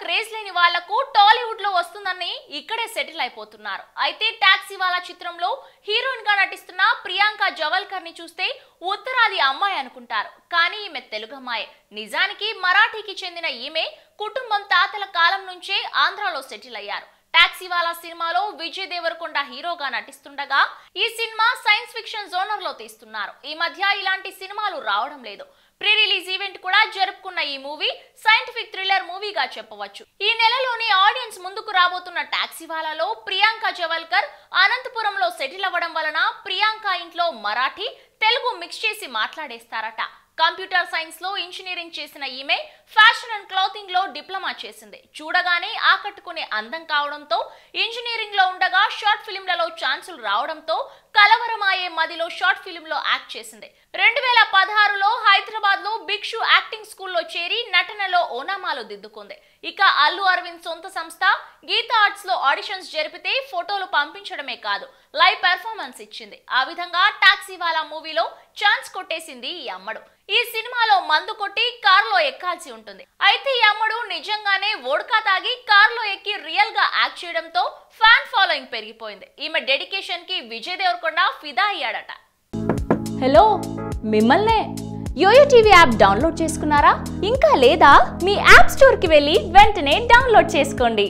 craze లేని వాళ్లకు టాలీవుడ్ లో వస్తుందని ఇక్కడే సెటిల్ అయిపోతున్నారు అయితే టాక్సీ వాలా చిత్రంలో హీరోయిన్ గా నటిస్తున్న ప్రియాంక జవల్కర్ ని చూస్తే ఉత్తరాది అమ్మాయి అనుకుంటారు కానీ ఈమె తెలుగు అమ్మాయి నిజానికి మరాఠీకి చెందిన ఈమె కుటుంబం తాతల కాలం నుంచే ఆంధ్రాలో సెటిల్ అయ్యారు టాక్సీ వాలా సినిమాలో విజయ్ దేవరకొండ హీరోగా నటిస్తుండగా ఈ సినిమా సైన్స్ ఫిక్షన్ జోనర్ లో తీస్తున్నారు ఈ మధ్య ఇలాంటి సినిమాలు రావడం లేదు ప్రీ రిలీజ్ ఈవెంట్ కూడా జరుపుకున్న ఈ మూవీ సైంటిఫిక్ థ్రిల్లర్ మూవీగా చెప్పవచ్చు ఈ నెలలోని ఆడియన్స్ ముందుకు రాబోతున్న టాక్సీ వాలాలో ప్రియాంక జవల్కర్ అనంతపురంలో సెటిల్ అవ్వడం వలన ప్రియాంక ఇంట్లో మరాఠీ తెలుగు మిక్స్ చేసి మాట్లాడేస్తారట కంప్యూటర్ సైన్స్ లో ఇంజనీరింగ్ చేసిన ఈమె ఫ్యాషన్ అండ్ క్లాతింగ్ లో డిప్లొమా చేసింది చూడగానే ఆకట్టుకునే అందం కావడంతో ఇంజనీరింగ్ లో ఉండగా షార్ట్ ఫిల్మ్లలో ఛాన్సులు రావడంతో కలవరమాయే మదిలో షార్ట్ ఫిల్మ్ లో యాక్ట్ చేసింది రెండు వేల పదహారులో హైదరాబాద్ లో భిక్షు యాక్టింగ్ స్కూల్లో చేరి నటనలో ఓనామాలు దిద్దుకుంది ఇక అల్లు అరవింద్ సొంత సంస్థ గీతా ఆర్ట్స్ లో ఆడిషన్స్ జరిపితే ఫోటోలు పంపించడమే కాదు లైవ్ పెర్ఫార్మెన్స్ ఇచ్చింది ఆ విధంగా టాక్సీ వాలా మూవీలో ఛాన్స్ కొట్టేసింది ఈ అమ్మడు ఈ సినిమాలో మందు కొట్టి కారులో ఎక్కాల్సి ఉంటుంది అయితే ఈ అమ్మడు నిజంగానే వోడ్కా తాగి కారులో ఎక్కి రియల్ గా యాక్ట్ చేయడంతో ఫ్యాన్ ఫాలోయింగ్ పెరిగిపోయింది ఈమె డెడికేషన్ కి విజయ్ దేవరకొండ ఫిదా అయ్యాడట హలో మిమ్మల్నే యోయో టీవీ యాప్ డౌన్లోడ్ చేసుకున్నారా ఇంకా లేదా మీ యాప్ స్టోర్కి వెళ్ళి వెంటనే డౌన్లోడ్ చేసుకోండి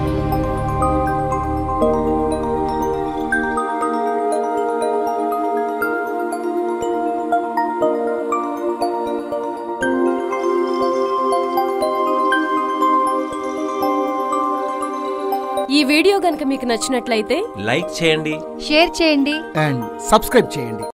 ఈ వీడియో గనుక మీకు నచ్చినట్లయితే లైక్ చేయండి షేర్ చేయండి అండ్ సబ్స్క్రైబ్ చేయండి